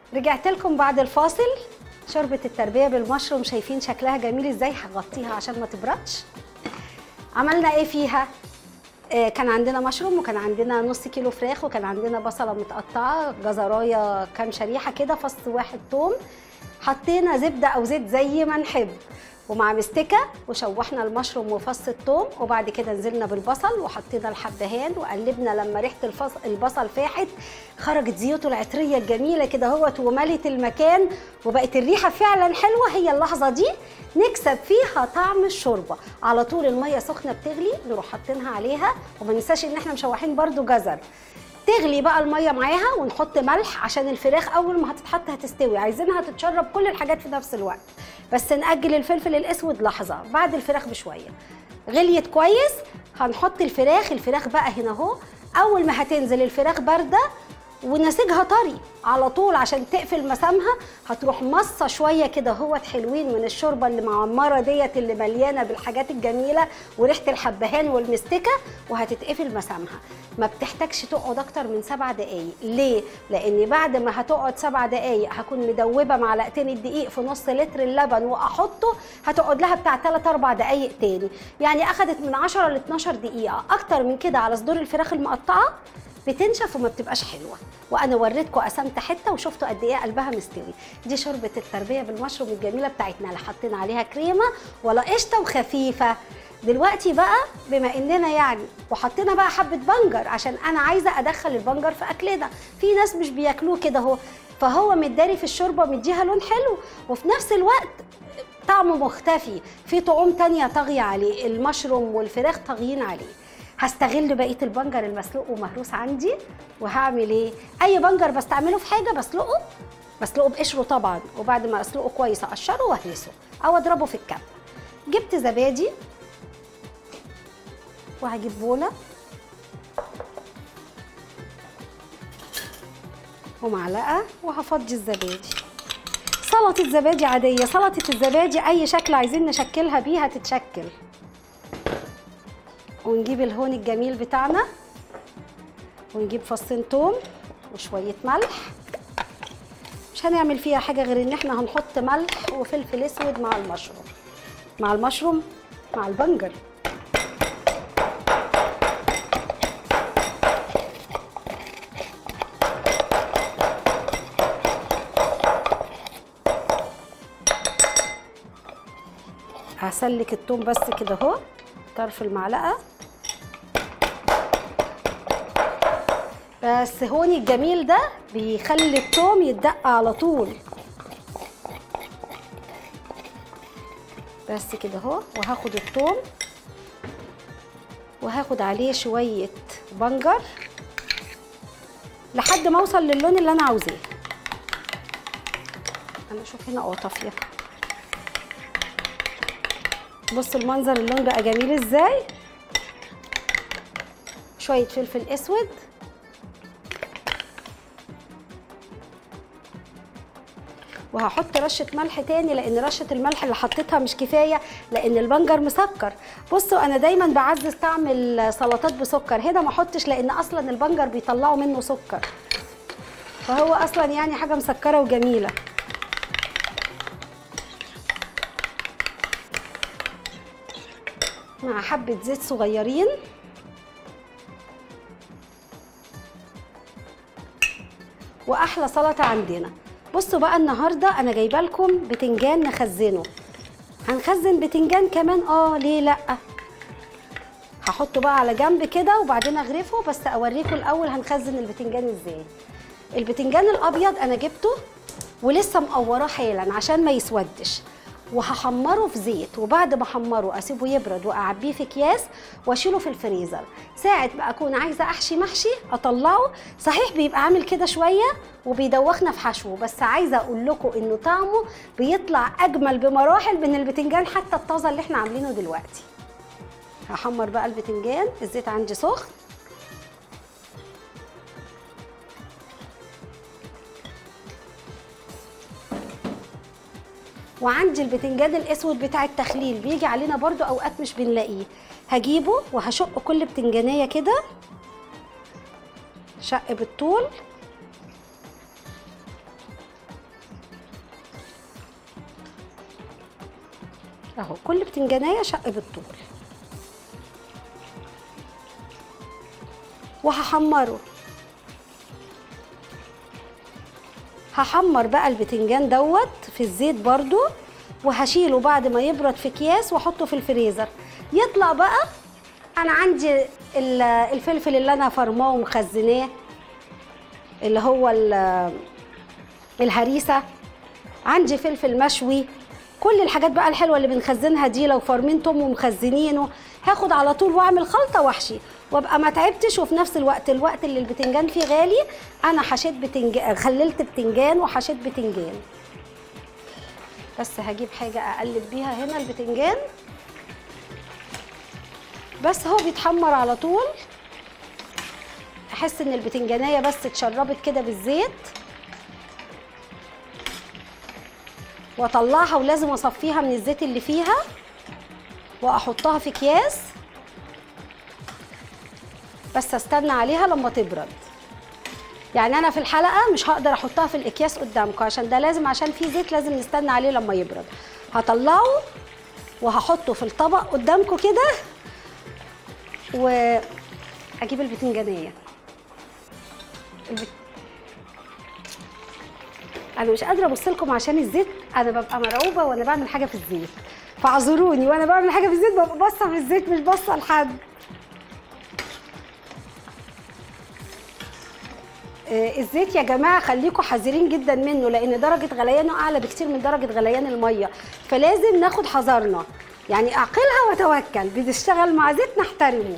رجعت لكم بعد الفاصل شوربة التربية بالمشروم شايفين شكلها جميل ازاي هغطيها عشان ما تبردش عملنا ايه فيها آه كان عندنا مشروم وكان عندنا نص كيلو فراخ وكان عندنا بصلة متقطعة جزراية كام شريحة كده فص واحد توم حطينا زبدة أو زيت زي ما نحب ومع مستكة وشوحنا المشروم وفص الثوم وبعد كده نزلنا بالبصل وحطينا الحبهان وقلبنا لما ريحه الفص... البصل فاحت خرجت زيوته العطريه الجميله كده اهوت وملت المكان وبقت الريحه فعلا حلوه هي اللحظه دي نكسب فيها طعم الشوربه على طول الميه سخنه بتغلي نروح حاطينها عليها وما ننساش ان احنا مشوحين برده جزر تغلي بقى الميه معاها ونحط ملح عشان الفراخ اول ما هتتحط هتستوي عايزينها تتشرب كل الحاجات في نفس الوقت بس نأجل الفلفل الاسود لحظه بعد الفراخ بشويه غليت كويس هنحط الفراخ الفراخ بقى هنا اهو اول ما هتنزل الفراخ بارده ونسيجها طري على طول عشان تقفل مسامها هتروح مصه شويه كده اهوت حلوين من الشوربه اللي معمره ديت اللي مليانه بالحاجات الجميله وريحه الحبهان والمستكه وهتتقفل مسامها ما بتحتاجش تقعد اكتر من سبع دقايق ليه لان بعد ما هتقعد سبع دقايق هكون مدوبه معلقتين الدقيق في نص لتر اللبن واحطه هتقعد لها بتاع 3 4 دقايق تاني يعني اخدت من 10 ل 12 دقيقه اكتر من كده على صدور الفراخ المقطعه بتنشف وما بتبقاش حلوه وانا وريتكم قسمت حته وشفتوا قد ايه قلبها مستوي دي شوربه التربيه بالمشروم الجميله بتاعتنا اللي حطينا عليها كريمه ولا قشطه وخفيفه دلوقتي بقى بما اننا يعني وحطينا بقى حبه بنجر عشان انا عايزه ادخل البنجر في اكلنا في ناس مش بياكلوه كده اهو فهو متداري في الشوربه مديها لون حلو وفي نفس الوقت طعمه مختفي في طعوم تانية طاغيه عليه المشروم والفراخ طاغيين عليه هستغل بقيه البنجر المسلوق ومهروس عندي وهعمل ايه اي بنجر بستعمله في حاجه بسلقه بسلقه بقشره طبعا وبعد ما اسلقه كويس اقشره واهرسه او اضربه في الكب جبت زبادي وهجيب بوله ومعلقه وهفضي الزبادي سلطه زبادي عاديه سلطه الزبادي اي شكل عايزين نشكلها بيها تتشكل ونجيب الهون الجميل بتاعنا ونجيب فصين توم وشويه ملح مش هنعمل فيها حاجه غير ان احنا هنحط ملح وفلفل اسود مع المشروم مع المشروم مع البنجر هسلك التوم بس كده اهو طرف المعلقه بس هوني الجميل ده بيخلي التوم يتدق على طول بس كده اهو وهاخد التوم وهاخد عليه شويه بنجر لحد ما اوصل للون اللي انا عاوزاه انا اشوف هنا اه طافيه بصوا المنظر اللون بقى جميل ازاي شويه فلفل اسود وهحط رشه ملح تاني لان رشه الملح اللي حطيتها مش كفايه لان البنجر مسكر بصوا انا دايما بعزز طعم السلطات بسكر هنا ما احطش لان اصلا البنجر بيطلعوا منه سكر فهو اصلا يعني حاجه مسكره وجميله مع حبة زيت صغيرين وأحلى سلطة عندنا بصوا بقى النهاردة أنا جايبة لكم بتنجان نخزنه هنخزن بتنجان كمان اه ليه لأ هحطه بقى على جنب كده وبعدين اغرفه بس اوريكم الاول هنخزن البتنجان ازاي البتنجان الابيض انا جبته ولسه مقوراه حالا عشان ما يسودش وهحمره في زيت وبعد ما احمره اسيبه يبرد واعبيه في اكياس واشيله في الفريزر ساعه ما اكون عايزه احشي محشي اطلعه صحيح بيبقى عامل كده شويه وبيدوخنا في حشوه بس عايزه اقول لكم انه طعمه بيطلع اجمل بمراحل من البتنجان حتى الطازه اللي احنا عاملينه دلوقتي هحمر بقى البتنجان الزيت عندي سخن وعندي البتنجان الاسود بتاع التخليل بيجي علينا برضو اوقات مش بنلاقيه هجيبه وهشق كل بتنجانيه كده شق بالطول اهو كل بتنجانيه شق بالطول وهحمره هحمر بقى البتنجان دوت في الزيت برضو وهشيله بعد ما يبرد في اكياس واحطه في الفريزر يطلع بقى انا عندي ال- الفلفل اللي انا فرماه ومخزناه اللي هو ال- الهريسه عندي فلفل مشوي كل الحاجات بقى الحلوه اللي بنخزنها دي لو فرمين توم ومخزنينه هاخد على طول واعمل خلطه واحشي وابقى ما تعبتش وفي نفس الوقت الوقت اللي البتنجان فيه غالي انا حشيت بتنجان خللت بتنجان وحشيت بتنجان بس هجيب حاجه اقلب بيها هنا البتنجان بس هو بيتحمر على طول احس ان البتنجانيه بس اتشربت كده بالزيت واطلعها ولازم اصفيها من الزيت اللي فيها واحطها في اكياس بس استنى عليها لما تبرد يعني انا في الحلقه مش هقدر احطها في الاكياس قدامكم عشان ده لازم عشان في زيت لازم نستنى عليه لما يبرد هطلعه وهحطه في الطبق قدامكم كده واجيب البتنجانيه البت... انا مش قادره ابص لكم عشان الزيت انا ببقى مرعوبه وانا بعمل حاجه في الزيت فاعذروني وانا بعمل حاجه في الزيت ببقى باصه في الزيت مش باصه لحد آه، الزيت يا جماعه خليكم حذرين جدا منه لان درجه غليانه اعلى بكتير من درجه غليان الميه فلازم ناخد حذرنا يعني اعقلها وتوكل بنشتغل مع زيت نحترمه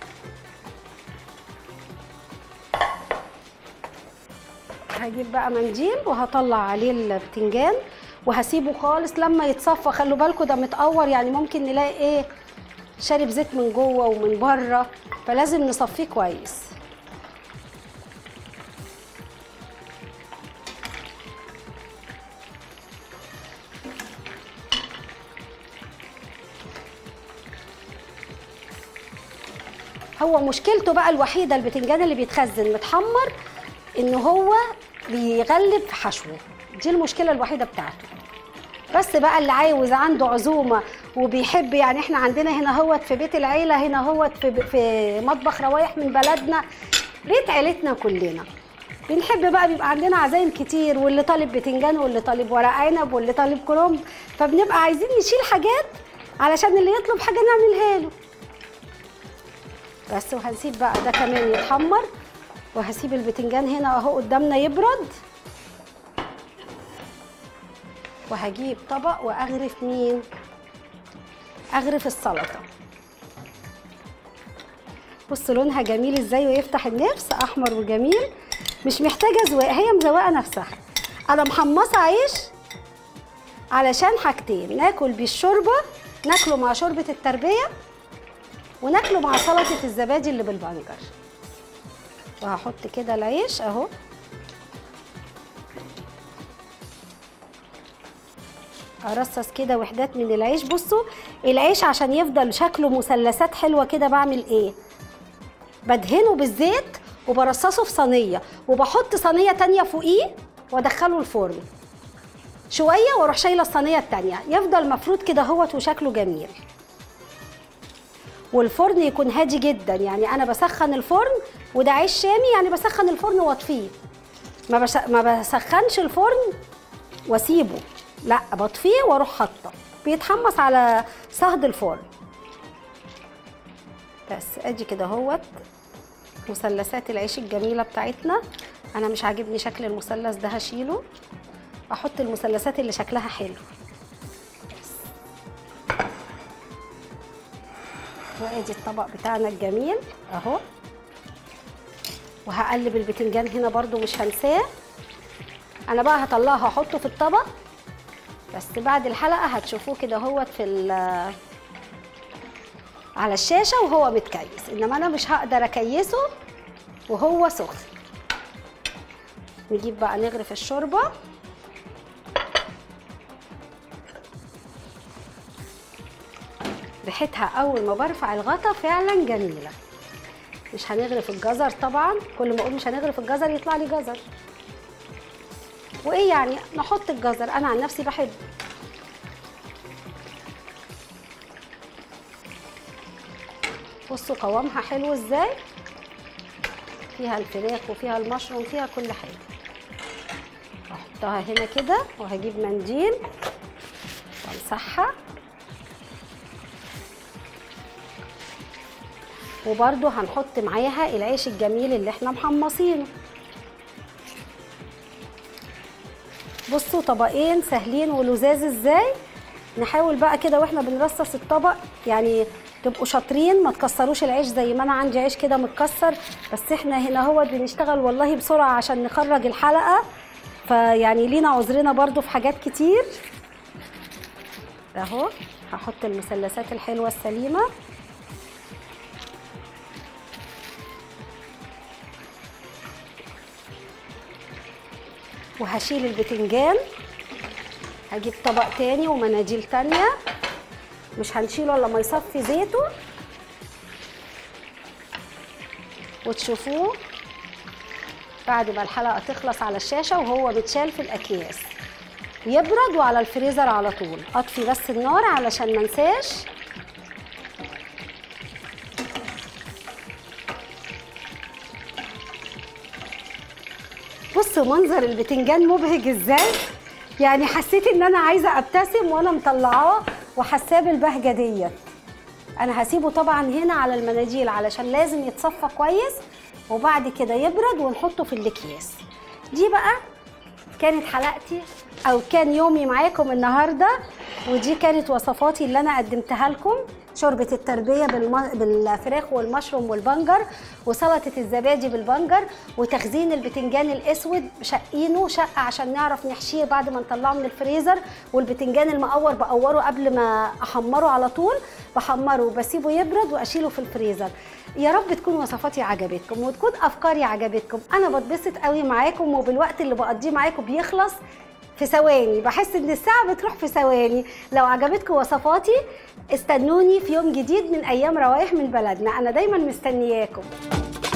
هجيب بقى منديل وهطلع عليه البتنجان وهسيبه خالص لما يتصفى خلوا بالكم ده متقور يعني ممكن نلاقي ايه شارب زيت من جوه ومن بره فلازم نصفيه كويس هو مشكلته بقى الوحيده البتنجان اللي بيتخزن متحمر ان هو بيغلب في حشوه دي المشكله الوحيده بتاعته بس بقى اللي عاوز عنده عزومه وبيحب يعني احنا عندنا هنا هوت في بيت العيله هنا هوت في, في مطبخ روايح من بلدنا بيت عيلتنا كلنا بنحب بقى بيبقى عندنا عزايم كتير واللي طالب بتنجان واللي طالب ورق عنب واللي طالب كرنب فبنبقى عايزين نشيل حاجات علشان اللي يطلب حاجه نعملها له بس وهنسيب بقى ده كمان يتحمر وهسيب البتنجان هنا اهو قدامنا يبرد وهجيب طبق واغرف مين اغرف السلطه بص لونها جميل ازاي ويفتح النفس احمر وجميل مش محتاجه زواق هي مزوقه نفسها انا محمصه عيش علشان حاجتين ناكل بيه الشوربه ناكله مع شوربه التربيه وناكله مع سلطه الزبادي اللي بالبنجر وهحط كده العيش اهو ارصص كده وحدات من العيش بصوا العيش عشان يفضل شكله مثلثات حلوه كده بعمل ايه بدهنه بالزيت وبرصصه في صينيه وبحط صينيه تانية فوقيه وادخله الفرن شويه واروح شايله الصينيه التانية يفضل مفروض كده اهوت وشكله جميل والفرن يكون هادي جدا يعني انا بسخن الفرن وده عيش شامي يعني بسخن الفرن واطفيه ما بش... ما بسخنش الفرن واسيبه لا بطفيه واروح حاطه بيتحمص على صهد الفرن بس ادي كده اهوت مثلثات العيش الجميله بتاعتنا انا مش عاجبني شكل المثلث ده هشيله احط المثلثات اللي شكلها حلو وادي الطبق بتاعنا الجميل اهو وهقلب البتنجان هنا برضو مش هنساه انا بقى هطلعه هحطه في الطبق بس بعد الحلقه هتشوفوه كده اهوت في ال- على الشاشه وهو متكيس انما انا مش هقدر اكيسه وهو سخن نجيب بقى نغرف الشوربه ريحتها اول ما برفع الغطا فعلا جميله مش هنغرف الجزر طبعا كل ما اقول مش هنغرف الجزر يطلع لي جزر وايه يعني نحط الجزر انا عن نفسي بحب بصوا قوامها حلو ازاي فيها الفراخ وفيها المشروم فيها كل حاجه احطها هنا كده وهجيب منديل وامسحها وبرده هنحط معاها العيش الجميل اللي احنا محمصينه بصوا طبقين سهلين ولذاذ ازاي نحاول بقى كده واحنا بنرصص الطبق يعني تبقوا شاطرين ما تكسروش العيش زي ما انا عندي عيش كده متكسر بس احنا هنا هو بنشتغل والله بسرعه عشان نخرج الحلقه فيعني لينا عذرنا برضو في حاجات كتير اهو هحط المثلثات الحلوه السليمه وهشيل البتنجان هجيب طبق تاني ومناديل تانية مش هنشيله الا ما يصفي زيته وتشوفوه بعد ما الحلقة تخلص على الشاشة وهو متشال في الأكياس يبرد وعلى الفريزر على طول أطفي بس النار علشان منساش بصوا منظر البتنجان مبهج ازاي يعني حسيت ان انا عايزه ابتسم وانا مطلعاه وحاساه بالبهجه ديت انا هسيبه طبعا هنا على المناديل علشان لازم يتصفى كويس وبعد كده يبرد ونحطه في الاكياس دي بقى كانت حلقتي او كان يومي معاكم النهارده ودي كانت وصفاتي اللي انا قدمتها لكم شوربة التربية بالم... بالفراخ والمشروم والبنجر وسلطة الزبادي بالبنجر وتخزين البتنجان الأسود شقينه شقة عشان نعرف نحشيه بعد ما نطلعه من الفريزر والبتنجان المقور بقوره قبل ما أحمره على طول بحمره وبسيبه يبرد وأشيله في الفريزر يا رب تكون وصفاتي عجبتكم وتكون أفكاري عجبتكم أنا بتبسط قوي معاكم وبالوقت اللي بقضيه معاكم بيخلص في ثواني بحس ان الساعه بتروح في ثواني لو عجبتكم وصفاتي استنوني في يوم جديد من ايام روايح من بلدنا انا دايما مستنياكم